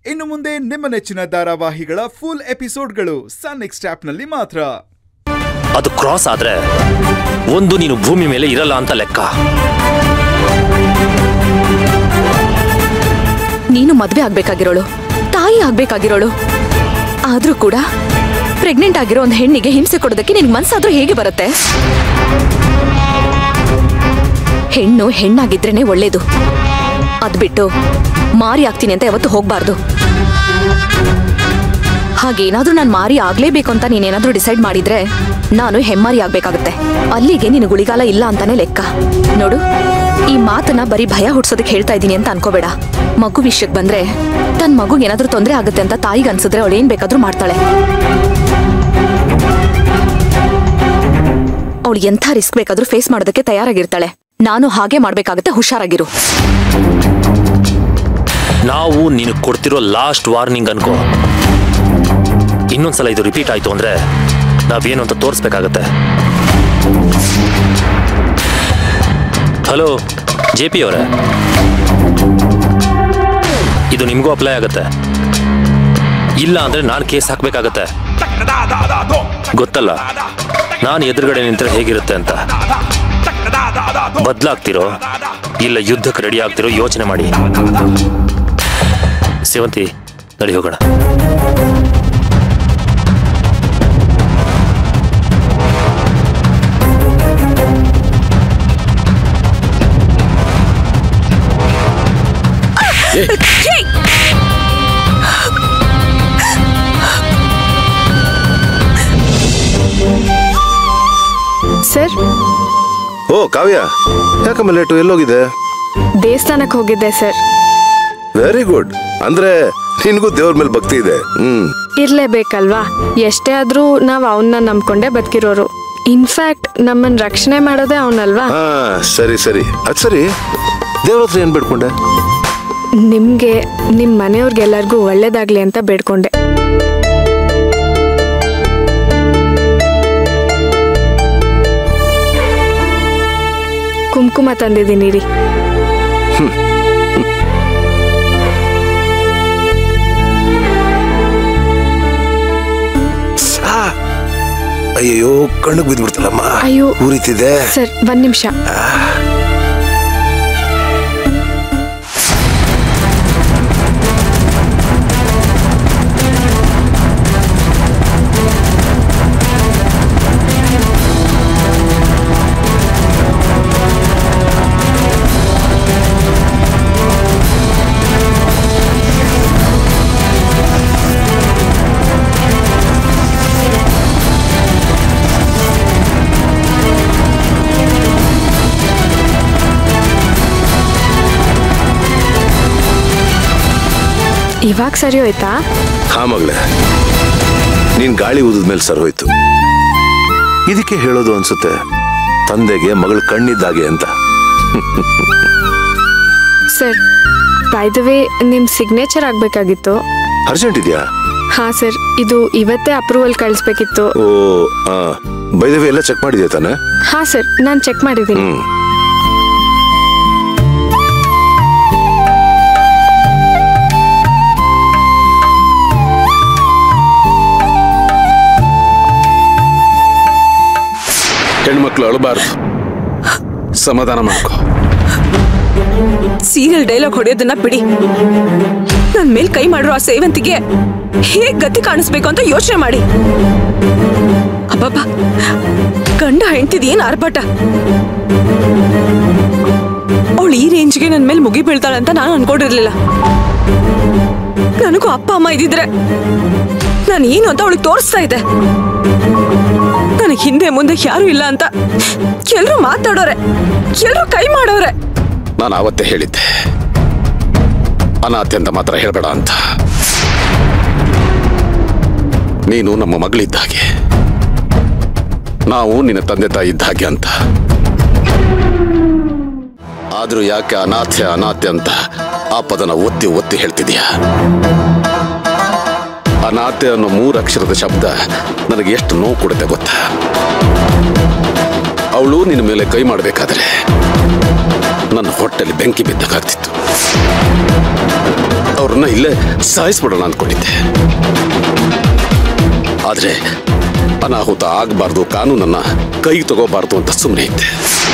ಇನ್ನು ಮುಂದೆ ನಿಮ್ಮ ನೆಚ್ಚಿನ ಧಾರಾವಾಹಿಗಳ ಫುಲ್ ಎಪಿಸೋಡ್ಗಳು ಸನ್ ನೆಕ್ಸ್ಟ್ ಆಪ್ನಲ್ಲಿ ಮಾತ್ರ ಅದು ಕ್ರಾಸ್ ಆದ್ರೆ ಒಂದು ನೀನು ಭೂಮಿ ಮೇಲೆ ಇರಲ್ಲ ಅಂತ ಲೆಕ್ಕ ನೀನು ಮದ್ವೆ ಆಗ್ಬೇಕಾಗಿರೋಳು ತಾಯಿ ಆಗ್ಬೇಕಾಗಿರೋಳು ಆದ್ರೂ ಕೂಡ ಪ್ರೆಗ್ನೆಂಟ್ ಆಗಿರೋ ಒಂದು ಹೆಣ್ಣಿಗೆ ಹಿಂಸೆ ಕೊಡೋದಕ್ಕೆ ನಿನ್ಗೆ ಮನ್ಸಾದ್ರೂ ಹೇಗೆ ಬರುತ್ತೆ ಹೆಣ್ಣು ಹೆಣ್ಣಾಗಿದ್ರೇನೆ ಒಳ್ಳೇದು ಅದ್ಬಿಟ್ಟು ಮಾರಿ ಆಗ್ತೀನಿ ಅಂತ ಯಾವತ್ತು ಹೋಗ್ಬಾರ್ದು ಹಾಗೇನಾದ್ರೂ ನಾನು ಮಾರಿ ಆಗ್ಲೇಬೇಕು ಅಂತ ನೀನೇನಾದ್ರೂ ಡಿಸೈಡ್ ಮಾಡಿದ್ರೆ ನಾನು ಹೆಮ್ಮಾರಿ ಆಗ್ಬೇಕಾಗತ್ತೆ ಅಲ್ಲಿಗೆ ನಿನ್ನ ಗುಳಿಗಾಲ ಇಲ್ಲ ಅಂತಾನೆ ಲೆಕ್ಕ ನೋಡು ಈ ಮಾತನ್ನ ಬರೀ ಭಯ ಹುಡ್ಸೋದಕ್ಕೆ ಹೇಳ್ತಾ ಇದ್ದೀನಿ ಅಂತ ಅನ್ಕೋಬೇಡ ಮಗು ವಿಷಯಕ್ಕೆ ಬಂದ್ರೆ ತನ್ನ ಮಗುಗೆ ಏನಾದ್ರೂ ತೊಂದರೆ ಆಗುತ್ತೆ ಅಂತ ತಾಯಿಗೆ ಅನ್ಸಿದ್ರೆ ಅವಳು ಏನ್ ಬೇಕಾದ್ರೂ ಮಾಡ್ತಾಳೆ ಅವಳು ಎಂಥ ರಿಸ್ಕ್ ಬೇಕಾದ್ರೂ ಫೇಸ್ ಮಾಡೋದಕ್ಕೆ ತಯಾರಾಗಿರ್ತಾಳೆ ನಾನು ಹಾಗೆ ಮಾಡ್ಬೇಕಾಗತ್ತೆ ಹುಷಾರಾಗಿರು ನಾವು ನೀನು ಕೊಡ್ತಿರೋ ಲಾಸ್ಟ್ ವಾರ್ನಿಂಗ್ ಅನ್ಕೋ ಇನ್ನೊಂದ್ಸಲ ಇದು ರಿಪೀಟ್ ಆಯ್ತು ಅಂದ್ರೆ ನಾವೇನು ಅಂತ ತೋರಿಸ್ಬೇಕಾಗತ್ತೆ ಹಲೋ ಜೆ ಪಿ ಅವರೇ ಇದು ನಿಮಗೂ ಅಪ್ಲೈ ಆಗತ್ತೆ ಇಲ್ಲ ಅಂದ್ರೆ ನಾನು ಕೇಸ್ ಹಾಕ್ಬೇಕಾಗತ್ತೆ ಗೊತ್ತಲ್ಲ ನಾನು ಎದುರುಗಡೆ ನಿಂತರೆ ಹೇಗಿರುತ್ತೆ ಅಂತ ಬದಲಾಗ್ತಿರೋ ಇಲ್ಲ ಯುದ್ಧಕ್ಕೆ ರೆಡಿ ಆಗ್ತಿರೋ ಯೋಚನೆ ಮಾಡಿ ಸೇವಂತಿ ನಡಿ ಹೋಗೋಣ ಸರ್ ಓ ಕಾವ್ಯ ಯಾಕಮ್ಮ ಲೇಟು ಎಲ್ಲೋಗಿದೆ ದೇವಸ್ಥಾನಕ್ಕೆ ಹೋಗಿದ್ದೆ ಸರ್ ವೆರಿ ಗುಡ್ ಅಂದ್ರೆ ನಿನ್ಗೂ ದೇವ್ರ ಮೇಲೆ ಭಕ್ತಿ ಇದೆ ಹ್ಮ್ ಇರ್ಲೇಬೇಕಲ್ವಾ ಎಷ್ಟೇ ಆದ್ರೂ ನಾವು ಅವನ್ನ ನಂಬ್ಕೊಂಡೇ ಬದುಕಿರೋರು ಇನ್ಫ್ಯಾಕ್ಟ್ ನಮ್ಮನ್ನ ರಕ್ಷಣೆ ಮಾಡೋದೇ ಅವನಲ್ವಾ ಹಾ ಸರಿ ಸರಿ ಅದ್ ಸರಿ ದೇವ್ರ ಹತ್ರ ಏನ್ ಬೇಡ್ಕೊಂಡೆ ನಿಮ್ಗೆ ನಿಮ್ ಮನೆಯವ್ರಿಗೆಲ್ಲರಿಗೂ ಒಳ್ಳೇದಾಗ್ಲಿ ಅಂತ ಬೇಡ್ಕೊಂಡೆ ಕುಂಕುಮ ತಂದಿದ್ದೀನಿ ರೀ ಅಯ್ಯೋ ಕಣ್ಣಿಗೆ ಬಿದ್ಬಿಡ್ತಲ್ಲಮ್ಮ ಅಯ್ಯೋ. ಉರಿತಿದೆ ಸರ್ ಒಂದ್ ನಿಮಿಷ ಇವಾಗ ಸರಿ ಹೋಯ್ತಾ ಹಾ ಮಗಳೇ ನೀನ್ ಗಾಳಿ ಊದಿದ್ಮೇಲೆ ಸರ್ ಹೋಯ್ತು ಇದಕ್ಕೆ ಹೇಳೋದು ಅನ್ಸುತ್ತೆ ತಂದೆಗೆ ಮಗಳ ಕಣ್ಣಿದ್ದಾಗೆ ಅಂತ ಸರ್ ಬೈ ದ ವೇ ನಿಮ್ ಸಿಗ್ನೇಚರ್ ಆಗ್ಬೇಕಾಗಿತ್ತು ಅರ್ಜೆಂಟ್ ಇದೆಯಾ ಹಾ ಸರ್ ಇದು ಇವತ್ತೇ ಅಪ್ರೂವಲ್ ಕಳಿಸ್ಬೇಕಿತ್ತು ಓ ಬೈದವೆ ಎಲ್ಲ ಚೆಕ್ ಮಾಡಿದ್ಯಾ ತಾನೆ ಹಾ ಸರ್ ನಾನು ಚೆಕ್ ಮಾಡಿದ್ದೀನಿ ಹ್ಮ್ ಹೆಣ್ಮಕ್ಳು ಅಳಬಾರ್ದು ಸಮಾಧಾನ ಮಾಡ್ಕೋ ಸೀರಿಯಲ್ ಡೈಲಾಗ್ ಹೊಡೆಯೋದನ್ನ ಬಿಡಿ ನನ್ ಮೇಲ್ ಕೈ ಮಾಡಿರೋ ಆ ಸೇವಂತಿಗೆ ಹೇಗ್ ಗತಿ ಕಾಣಿಸ್ಬೇಕು ಅಂತ ಯೋಚನೆ ಮಾಡಿ ಅಬ್ಬಬ್ಬ ಗಂಡ ಹೆಂಡ್ತಿದ್ ಏನ್ ಆರ್ಭಟ ಅವಳು ಈ ರೇಂಜ್ಗೆ ನನ್ ಮೇಲೆ ಮುಗಿ ಬೀಳ್ತಾಳೆ ಅಂತ ನಾನು ಅನ್ಕೊಂಡಿರ್ಲಿಲ್ಲ ನನಗೂ ಅಪ್ಪ ಅಮ್ಮ ಇದ್ದಿದ್ರೆ ನಾನು ಏನು ಅಂತ ಅವಳಿಗೆ ತೋರಿಸ್ತಾ ಇದ್ದೆ ನನಗೆ ಹಿಂದೆ ಮುಂದೆ ಯಾರು ಇಲ್ಲ ಅಂತ ಎಲ್ರು ಮಾತಾಡೋರೆ ಎಲ್ರು ಕೈ ಮಾಡೋರೆ ನಾನು ಆವತ್ತೇ ಹೇಳಿದ್ದೆ ಅನಾಥೆ ಅಂತ ಮಾತ್ರ ಹೇಳ್ಬೇಡ ಅಂತ ನೀನು ನಮ್ಮ ಮಗಳಿದ್ದ ಹಾಗೆ ನಾವು ನಿನ್ನ ತಂದೆ ತಾಯಿ ಇದ್ದ ಹಾಗೆ ಅಂತ ಆದ್ರೂ ಯಾಕೆ ಅನಾಥೆ ಅನಾಥೆ ಅಂತ ಆ ಪದನ ಒತ್ತಿ ಒತ್ತಿ ಹೇಳ್ತಿದ್ಯಾ ಅನಾಥೆ ಅನ್ನೋ ಮೂರು ಅಕ್ಷರದ ಶಬ್ದ ನನಗೆ ಎಷ್ಟು ನೋವು ಕೊಡುತ್ತೆ ಗೊತ್ತಾ ಅವಳು ನಿನ್ನ ಮೇಲೆ ಕೈ ಮಾಡಬೇಕಾದ್ರೆ ನನ್ನ ಹೊಟ್ಟೆಲಿ ಬೆಂಕಿ ಬಿದ್ದಕ್ಕಾಗ್ತಿತ್ತು ಅವ್ರನ್ನ ಇಲ್ಲೇ ಸಾಯಿಸ್ಬಿಡೋಣ ಅಂದ್ಕೊಂಡಿದ್ದೆ ಆದ್ರೆ ಅನಾಹುತ ಆಗಬಾರ್ದು ಕಾನೂನನ್ನ ಕೈ ತಗೋಬಾರ್ದು ಅಂತ ಸುಮ್ಮನೆ ಇದ್ದೆ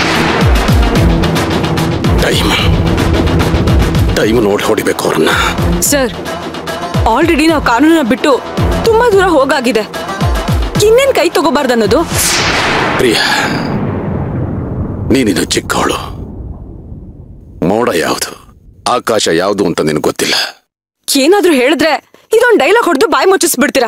ಟೈಮ್ ಟೈಮ್ ನೋಡಿ ಹೊಡಿಬೇಕು ಅವ್ರನ್ನ ಸರ್ ಆಲ್ರೆಡಿ ನಾವು ಕಾನೂನನ್ನ ಬಿಟ್ಟು ತುಂಬಾ ದೂರ ಹೋಗಾಗಿದೆ ಇನ್ನೇನ್ ಕೈ ತಗೋಬಾರ್ದು ಅನ್ನೋದು ಪ್ರಿಯ ನೀನಿನ್ನು ಚಿಕ್ಕವಳು ಮೋಡ ಯಾವುದು ಆಕಾಶ ಯಾವುದು ಅಂತ ನಿನಗೆ ಗೊತ್ತಿಲ್ಲ ಏನಾದ್ರೂ ಹೇಳಿದ್ರೆ ಇದೊಂದ್ ಡೈಲಾಗ್ ಹೊಡೆದು ಬಾಯಿ ಮುಚ್ಚಿಸ್ಬಿಡ್ತೀರಾ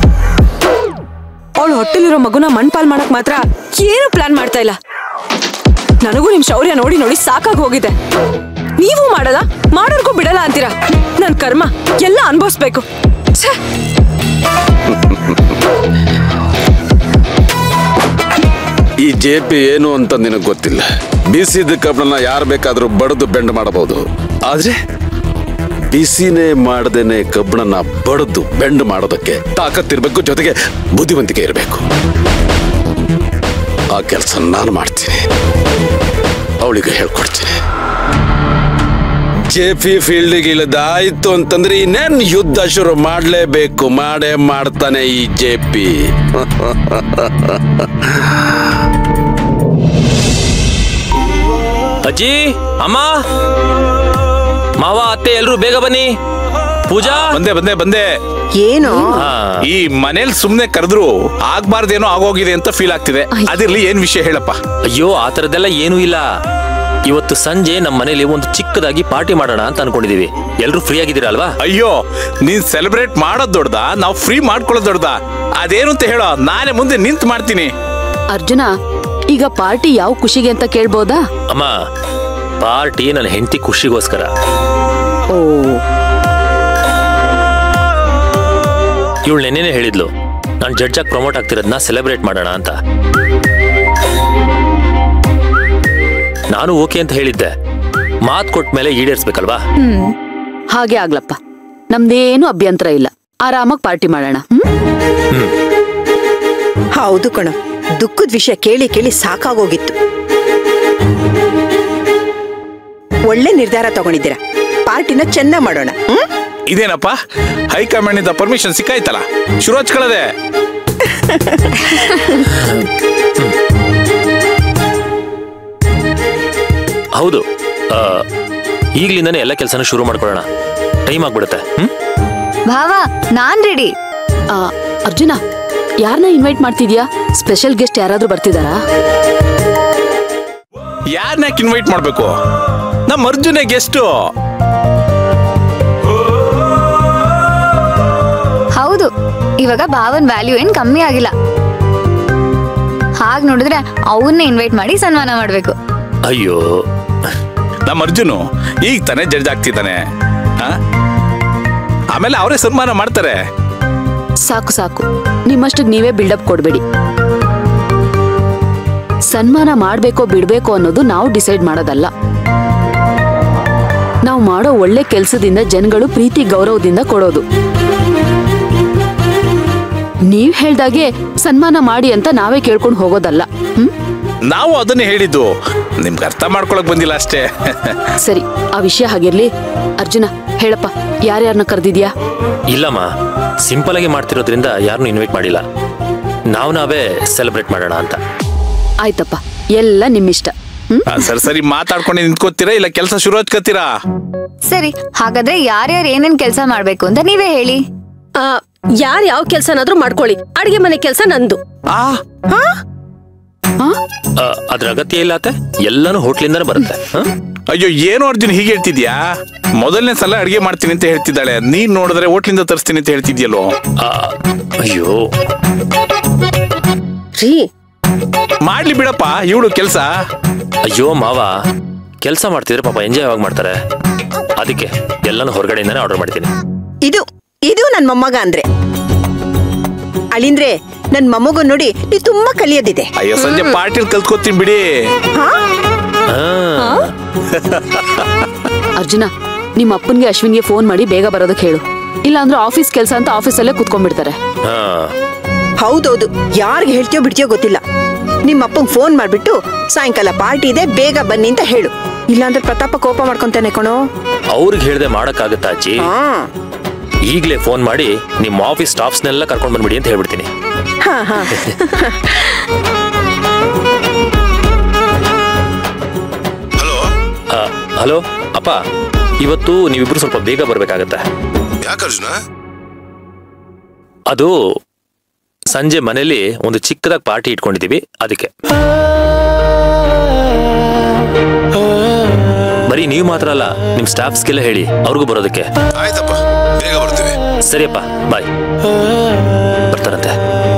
ಅವಳು ಹೊಟ್ಟೆಲಿರೋ ಮಗುನ ಮಣ್ಪಾಲ್ ಮಾಡಕ್ ಮಾತ್ರ ಏನು ಪ್ಲಾನ್ ಮಾಡ್ತಾ ಇಲ್ಲ ನನಗೂ ನಿಮ್ ಶೌರ್ಯ ನೋಡಿ ನೋಡಿ ಸಾಕಾಗಿ ಹೋಗಿದೆ ನೀವು ಮಾಡಲ್ಲ ಮಾಡೋರ್ಗೂ ಬಿಡಲ್ಲ ಅಂತೀರಾ ನನ್ ಕರ್ಮ ಎಲ್ಲ ಅನ್ಭವಿಸ್ಬೇಕು ಛೇ ಈ ಜೆ ಪಿ ಏನು ಅಂತ ನಿನಗೆ ಗೊತ್ತಿಲ್ಲ ಬಿಸಿದ ಕಬ್ಬನ್ನ ಯಾರು ಬೇಕಾದ್ರೂ ಬಡದು ಬೆಂಡ್ ಮಾಡಬಹುದು ಆದ್ರೆ ಬಿಸಿನೇ ಮಾಡದೇನೆ ಕಬ್ಬಣನ್ನ ಬಡದು ಬೆಂಡ್ ಮಾಡೋದಕ್ಕೆ ತಾಕತ್ತಿರ್ಬೇಕು ಜೊತೆಗೆ ಬುದ್ಧಿವಂತಿಕೆ ಇರಬೇಕು ಆ ಕೆಲಸ ನಾನು ಮಾಡ್ತೀನಿ ಅವಳಿಗೆ ಹೇಳ್ಕೊಡ್ತೀನಿ ಜೆ ಪಿ ಫೀಲ್ಡ್ಗೆ ಇಳಿದಾಯ್ತು ಅಂತಂದ್ರೆ ಇನ್ನೇನು ಯುದ್ಧ ಶುರು ಮಾಡಲೇಬೇಕು ಮಾಡೇ ಮಾಡ್ತಾನೆ ಈ ಜೆ ಪಿ ಅಜ್ಜಿ ಅಮ್ಮ ಮಾವ ಅತ್ತೆ ಎಲ್ರು ಬೇಗ ಬನ್ನಿ ಪೂಜಾ ಬಂದೆ ಬಂದೆ ಬಂದೆ ಏನು ಹಾ. ಈ ಮನೇಲಿ ಸುಮ್ನೆ ಕರೆದ್ರು ಆಗ್ಬಾರ್ದೇನೋ ಆಗೋಗಿದೆ ಅಂತ ಫೀಲ್ ಆಗ್ತಿದೆ ಅದಿರ್ಲಿ ಏನ್ ವಿಷಯ ಹೇಳಪ್ಪ ಅಯ್ಯೋ ಆ ಥರದ್ದೆಲ್ಲ ಏನೂ ಇಲ್ಲ ಇವತ್ತು ಸಂಜೆ ನಮ್ಮ ಮನೇಲಿ ಒಂದು ಚಿಕ್ಕದಾಗಿ ಪಾರ್ಟಿ ಮಾಡೋಣ ಅಂತ ಅನ್ಕೊಂಡಿದೀವಿ ಎಲ್ರು ಫ್ರೀ ಆಗಿದ್ದೀರಾ ಅಲ್ವಾ ಅಯ್ಯೋ ನೀನ್ ಸೆಲೆಬ್ರೇಟ್ ಮಾಡೋದ್ ದೊಡ್ಡದ ನಾವು ಫ್ರೀ ಮಾಡ್ಕೊಳ್ಳೋದ್ ದೊಡ್ಡದ ಅದೇನು ಅಂತ ಹೇಳೋ ನಾನೇ ಮುಂದೆ ನಿಂತ್ ಮಾಡ್ತೀನಿ ಅರ್ಜುನ ಈಗ ಪಾರ್ಟಿ ಯಾವ ಖುಷಿಗೆ ಅಂತ ಕೇಳ್ಬೋದಾ ಅಮ್ಮ ಪಾರ್ಟಿ ನನ್ನ ಹೆಂಡತಿ ಖುಷಿಗೋಸ್ಕರ ಓ ಇವಳು ನೆನ್ನೆನೆ ಹೇಳಿದ್ಲು ನಾನು ಜಡ್ಜಾಗಿ ಪ್ರಮೋಟ್ ಆಗ್ತಿರೋದನ್ನ ಸೆಲೆಬ್ರೇಟ್ ಮಾಡೋಣ ಅಂತ ನಾನು ಓಕೆ ಅಂತ ಹೇಳಿದ್ದೆ ಮಾತು ಕೊಟ್ಟ ಮೇಲೆ ಈಡೇರಿಸ್ಬೇಕಲ್ವಾ ಹ್ಮ್ ಹಾಗೆ ಆಗ್ಲಪ್ಪ ನಮ್ದೇನು ಅಭ್ಯಂತರ ಇಲ್ಲ ಆರಾಮಾಗಿ ಪಾರ್ಟಿ ಮಾಡೋಣ ಹ್ಮ್ ಹೌದು ಕಣ ದುಃಖದ ವಿಷಯ ಕೇಳಿ ಕೇಳಿ ಸಾಕಾಗೋಗಿತ್ತು ಒಳ್ಳೆ ನಿರ್ಧಾರ ತಗೊಂಡಿದ್ದೀರಾ ಪಾರ್ಟಿನ ಚೆನ್ನಾಗ್ ಮಾಡೋಣ ಹ್ಮ್ ಇದೇನಪ್ಪ ಹೈಕಮಾಂಡ್ ಇಂದ ಪರ್ಮಿಷನ್ ಸಿಕ್ಕಾಯ್ತಲ್ಲ ಶುರು ಹಚ್ಕೊಳ್ಳದೆ ಹೌದು ಆ, ಈಗ್ಲಿಂದಾನೇ ಎಲ್ಲ ಕೆಲಸನ ಶುರು ಮಾಡ್ಕೊಳ್ಳೋಣ ಟೈಮ್ ಆಗ್ಬಿಡುತ್ತೆ ಹ್ಮ್ ಭಾವ ನಾನ್ ರೆಡಿ ಆ, ಅರ್ಜುನ ಯಾರನ್ನ ಇನ್ವೈಟ್ ಮಾಡ್ತಿದ್ಯಾ ಸ್ಪೆಷಲ್ ಗೆಸ್ಟ್ ಯಾರಾದ್ರೂ ಬರ್ತಿದಾರಾ ಯಾರನ್ನ ಇನ್ವೈಟ್ ಮಾಡ್ಬೇಕು ನಮ್ಮ ಅರ್ಜುನೆ ಗೆಸ್ಟು ಹೌದು ಇವಾಗ ಭಾವನ್ ವ್ಯಾಲ್ಯೂ ಏನ್ ಕಮ್ಮಿ ಆಗಿಲ್ಲ ಹಾಗ್ ನೋಡಿದ್ರೆ ಅವನ್ನ ಇನ್ವೈಟ್ ಮಾಡಿ ಸನ್ಮಾನ ಮಾಡ್ಬೇಕು ಅಯ್ಯೋ ನಮ್ಮ ಅರ್ಜುನು ಈಗ ತಾನೇ ಜಡ್ಜ್ ಆಗ್ತಿದ್ದಾನೆ ಆ? ಆಮೇಲೆ ಅವರೇ ಸನ್ಮಾನ ಮಾಡ್ತಾರೆ ಸಾಕು ಸಾಕು ನಿಮ್ಮಷ್ಟಕ್ಕೆ ನೀವೇ ಬಿಲ್ಡಪ್ ಕೊಡ್ಬೇಡಿ ಸನ್ಮಾನ ಮಾಡ್ಬೇಕೋ ಬಿಡ್ಬೇಕೋ ಅನ್ನೋದು ನಾವು ಡಿಸೈಡ್ ಮಾಡೋದಲ್ಲ ನಾವು ಮಾಡೋ ಒಳ್ಳೆ ಕೆಲಸದಿಂದ ಜನಗಳು ಪ್ರೀತಿ ಗೌರವದಿಂದ ಕೊಡೋದು ನೀವ್ ಹೇಳ್ದಾಗೆ ಸನ್ಮಾನ ಮಾಡಿ ಅಂತ ನಾವೇ ಕೇಳ್ಕೊಂಡು ಹೋಗೋದಲ್ಲ ಹ್ಮ್ ನಾವು ಅದನ್ನೇ ಹೇಳಿದ್ದು ನಿಮ್ಗೆ ಅರ್ಥ ಮಾಡ್ಕೊಳಕ್ ಬಂದಿಲ್ಲ ಅಷ್ಟೇ ಸರಿ ಆ ವಿಷಯ ಹಾಗಿರ್ಲಿ ಅರ್ಜುನ ಹೇಳಪ್ಪ ಯಾರ್ಯಾರನ್ನ ಕರೆದಿದ್ಯಾ ಇಲ್ಲಮ್ಮ ಸಿಂಪಲ್ ಆಗಿ ಮಾಡ್ತಿರೋದ್ರಿಂದ ಯಾರನ್ನೂ ಇನ್ವೈಟ್ ಮಾಡಿಲ್ಲ ನಾವು ನಾವೇ ಸೆಲೆಬ್ರೇಟ್ ಮಾಡೋಣ ಅಂತ ಆಯ್ತಪ್ಪ ಎಲ್ಲ ನಿಮ್ಮಿಷ್ಟ ಹ್ಮ್ ಆ, ಸರಿ ಸರಿ ಮಾತಾಡ್ಕೊಂಡು ನಿಂತ್ಕೋತೀರಾ ಇಲ್ಲ ಕೆಲಸ ಶುರು ಹಚ್ಕೋತೀರಾ ಸರಿ ಹಾಗಾದ್ರೆ ಯಾರ್ಯಾರು ಏನೇನ್ ಕೆಲಸ ಮಾಡ್ಬೇಕು ಅಂತ ನೀವೇ ಹೇಳಿ ಯಾರ್ ಯಾವ ಕೆಲ್ಸನಾದ್ರೂ ಮಾಡ್ಕೊಳ್ಳಿ ಅಡಿಗೆ ಮನೆ ಕೆಲ್ಸ ನಂದು ಆ ಆ, ಅದ್ರ ಅಗತ್ಯ ಇಲ್ಲ ಅತ್ತೆ ಎಲ್ಲಾನು ಹೋಟ್ಲಿಂದಾನೆ ಬರುತ್ತೆ ಹ? ಅಯ್ಯೋ ಏನು ಅರ್ಜುನ್ ಹೀಗೆ ಹೇಳ್ತಿದ್ಯಾ ಮೊದಲನೇ ಸಲ ಅಡಿಗೆ ಮಾಡ್ತೀನಿ ಅಂತ ಹೇಳ್ತಿದ್ದಾಳೆ ನೀನ್ ನೋಡಿದ್ರೆ ಹೋಟ್ಲಿಂದ ತರಿಸ್ತೀನಿ ಅಂತ ಹೇಳ್ತಿದ್ಯಲ್ಲೋ ಆ, ಅಯ್ಯೋ ರೀ ಮಾಡ್ಲಿ ಬಿಡಪ್ಪ ಇವಳು ಕೆಲಸ ಅಯ್ಯೋ ಮಾವ ಕೆಲಸ ಮಾಡ್ತಿದ್ರೆ ಪಾಪ ಎಂಜಾಯ್ ಆಗಿ ಮಾಡ್ತಾರೆ ಅದಕ್ಕೆ ಎಲ್ಲಾನು ಹೊರಗಡೆಯಿಂದಾನೆ ಆರ್ಡರ್ ಮಾಡ್ತೀನಿ ಇದು ಇದು ನನ್ ಮೊಮ್ಮಗ ಅಂದ್ರೆ ಅಳಿಂದ್ರೆ ನನ್ ಮೊಮ್ಮಗ ನೋಡಿ ನೀ ತುಂಬಾ ಕಲಿಯೋದಿದೆ ಅಯ್ಯೋ ಸಂಜೆ ಪಾರ್ಟಿಲ್ ಕಲ್ತ್ಕೋತೀನಿ ಬಿಡಿ ಅರ್ಜುನ ನಿಮ್ಮ ಅಪ್ಪನ್ಗೆ ಅಶ್ವಿನ್ಗೆ ಫೋನ್ ಮಾಡಿ ಬೇಗ ಬರೋದಕ್ಕೆ ಹೇಳು ಇಲ್ಲ ಅಂದ್ರೆ ಆಫೀಸ್ ಕೆಲಸ ಅಂತ ಆಫೀಸಲ್ಲೇ ಕುತ್ಕೊಂಡ್ಬಿಡ್ತಾರೆ ಹಾ ಹೌದೌದು ಯಾರಿಗೆ ಹೇಳ್ತೀಯೋ ಬಿಡ್ತೀಯೋ ಗೊತ್ತಿಲ್ಲ ನಿಮ್ಮ ಅಪ್ಪಂಗ್ ಫೋನ್ ಮಾಡ್ಬಿಟ್ಟು ಸಾಯಂಕಾಲ ಪಾರ್ಟಿ ಇದೆ ಬೇಗ ಬನ್ನಿ ಅಂತ ಹೇಳು ಇಲ್ಲಾಂದ್ರೆ ಪ್ರತಾಪ ಕೋಪ ಮಾಡ್ಕೊಂತೇನೆ ಕಣೋ ಅವ್ರಿಗೆ ಹೇಳ್ದೆ ಮಾಡಕ್ಕಾಗತ್ತಾ ಅಜ್ಜಿ ಹಾ ಈಗಲೇ ಫೋನ್ ಮಾಡಿ ನಿಮ್ಮ ಆಫೀಸ್ ಸ್ಟಾಫ್ಸ್ನೆಲ್ಲ ಕರ್ಕೊಂಡು ಬಂದ್ಬಿಡಿ ಅಂತ ಹೇಳ್ಬಿಡ್ತೀನಿ ಹಾ ಹಾ ಹಲೋ ಆ, ಹಲೋ ಅಪ್ಪ ಇವತ್ತು ನೀವಿಬ್ರು ಸ್ವಲ್ಪ ಬೇಗ ಬರ್ಬೇಕಾಗತ್ತೆ ಯಾಕೆ ಅರ್ಜುನ ಅದು ಸಂಜೆ ಮನೇಲಿ ಒಂದು ಚಿಕ್ಕದಾಗಿ ಪಾರ್ಟಿ ಇಟ್ಕೊಂಡಿದೀವಿ ಅದಕ್ಕೆ ಬರೀ ನೀವು ಮಾತ್ರ ಅಲ್ಲ ನಿಮ್ ಸ್ಟಾಫ್ಸ್ಗೆಲ್ಲ ಹೇಳಿ ಅವ್ರಿಗೂ ಬರೋದಕ್ಕೆ ಆಯ್ತಪ್ಪ ಬೇಗ ಬರ್ತೀವಿ ಸರಿಯಪ್ಪ ಬಾಯ್ ಬರ್ತಾರಂತೆ